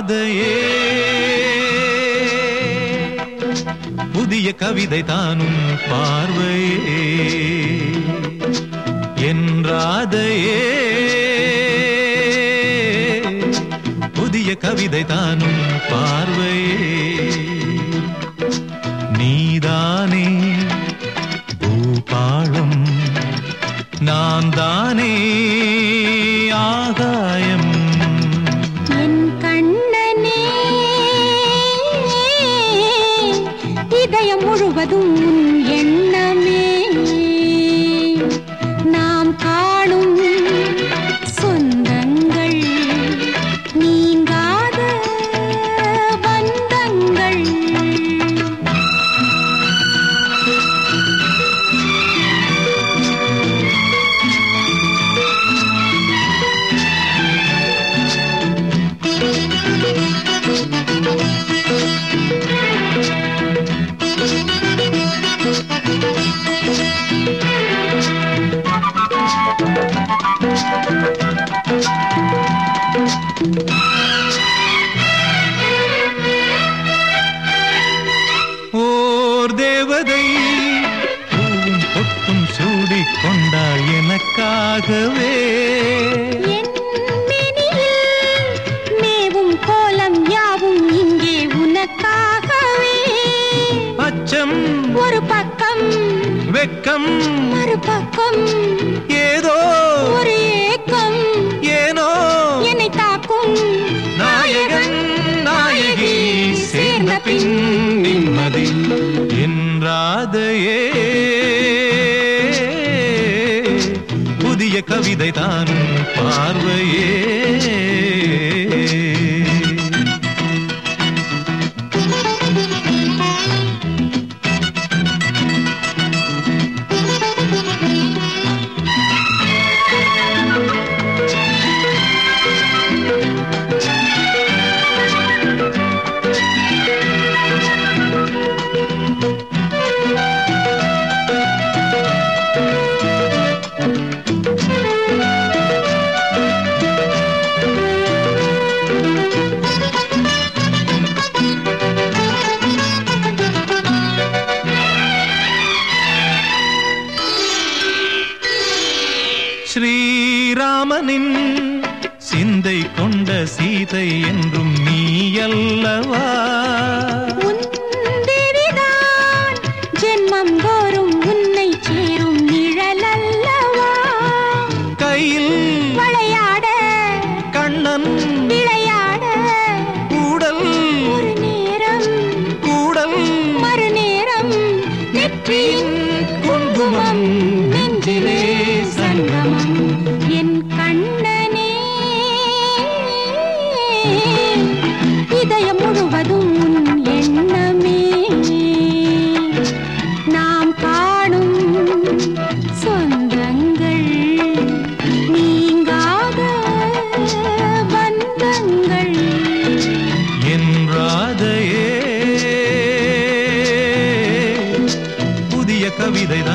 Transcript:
ராதையே புதிய கவிதை தானும் பார்வையே என் ராதையே புதிய கவிதை தானும் பார்வையே நீதானே பூபாளம் நான் தானே ஆகாயம் என் கண்ணனே இதயம் முழுவதும் உன் எண்ணமே நாம் காணும் சொந்தங்கள் நீங்காத பந்தங்கள் ஓர் தேவதை பூவும் பொட்டும் சூடிக் கொண்டாள் எனக்காகவே என் மேனியில் மேவும் கோலம் யாவும் இங்கே உனக்காகவே அச்சம் ஒரு பக்கம் வெக்கம் மறுபக்கம் ஏதோ ஒரு ஏக்கம் ஏனோ என்னை தாக்கும் நாயகன் நாயகி சேர்ந்த பின் நிம்மதி என்றாதையே புதிய கவிதை தானும் பார்வையே ஸ்ரீராமனின் சிந்தை கொண்ட சீதை என்றும் நீ அல்லவா உன் தேவிதான் ஜென்மம் தோறும் உன்னை சேரும் நிழல் அல்லவா கையில் விளையாட கண்ணன் விளையாட கூடல் ஒரு நேரம் கூடல் மறுநேரம் நெற்றியின் குங்குமம் நெஞ்சிலே சங்கமம் என் கண்ணனே இதயம் முழுவதும் உன் எண்ணமே நாம் காணும் சொந்தங்கள் நீங்காத பந்தங்கள் என்றாதையே புதிய கவிதை